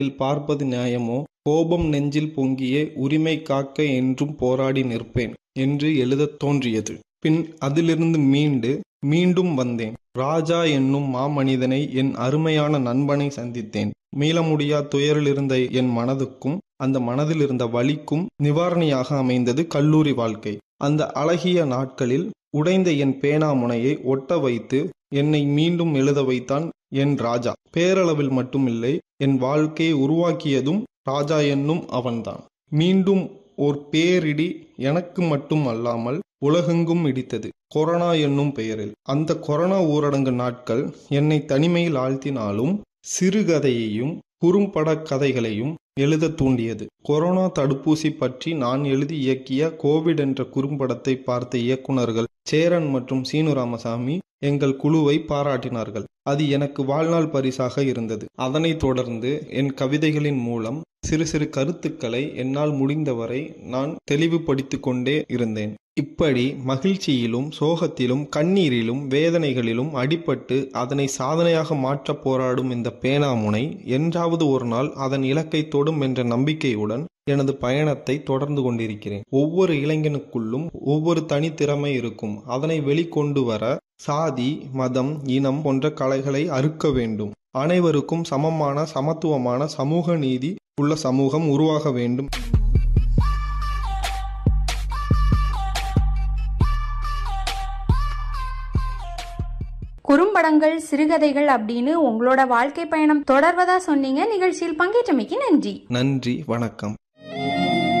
பார்ப்பது நியாயமோ கோபம் நெஞ்சில் பொங்கிய உரிமை காக்க என்றும் போராடி நிற்பேன் என்று எழுதத் தோன்றியது பின் அதிலிருந்து மீண்டு மீண்டும் வந்தேன் ராஜா என்னும் மாமனிதனை என் அருமையான நண்பனை சந்தித்தேன் மீள முடியா துயரிலிருந்த என் மனதுக்கும் அந்த மனதில் இருந்த வலிக்கும் நிவாரணியாக அமைந்தது கல்லூரி வாழ்க்கை அந்த அழகிய நாட்களில் உடைந்த என் பேனா முனையை ஒட்ட வைத்து என்னை மீண்டும் எழுத வைத்தான் என் ராஜா பேரளவில் மட்டுமில்லை என் வாழ்க்கையை உருவாக்கியதும் ராஜா என்னும் அவன்தான் மீண்டும் ஓர் பேரிடி எனக்கு மட்டும் அல்லாமல் உலகெங்கும் இடித்தது கொரோனா என்னும் பெயரில் அந்த கொரோனா ஊரடங்கு நாட்கள் என்னை தனிமையில் ஆழ்த்தினாலும் சிறுகதையையும் குறும்பட கதைகளையும் எழுத தூண்டியது கொரோனா தடுப்பூசி பற்றி நான் எழுதி இயக்கிய கோவிட் என்ற குறும்படத்தை பார்த்த இயக்குனர்கள் சேரன் மற்றும் சீனு ராமசாமி எங்கள் குழுவை பாராட்டினார்கள் அது எனக்கு வாழ்நாள் பரிசாக இருந்தது அதனைத் தொடர்ந்து என் கவிதைகளின் மூலம் சிறு சிறு கருத்துக்களை என்னால் முடிந்தவரை நான் தெளிவுபடுத்தி கொண்டே இருந்தேன் இப்படி மகிழ்ச்சியிலும் சோகத்திலும் கண்ணீரிலும் வேதனைகளிலும் அடிபட்டு அதனை சாதனையாக மாற்ற போராடும் இந்த பேனாமுனை என்றாவது ஒரு நாள் அதன் இலக்கை தொடும் என்ற நம்பிக்கையுடன் எனது பயணத்தை தொடர்ந்து கொண்டிருக்கிறேன் ஒவ்வொரு இளைஞனுக்குள்ளும் ஒவ்வொரு தனித்திறமை இருக்கும் அதனை வெளிக்கொண்டு வர சாதி மதம் இனம் போன்ற கலைகளை அறுக்க வேண்டும் அனைவருக்கும் சமமான சமத்துவமான சமூக நீதி உள்ள சமூகம் உருவாக வேண்டும் குறும்படங்கள் சிறுகதைகள் அப்படின்னு உங்களோட வாழ்க்கை பயணம் தொடர்வதா சொன்னீங்க நிகழ்ச்சியில் பங்கேற்றமைக்கு நன்றி நன்றி வணக்கம்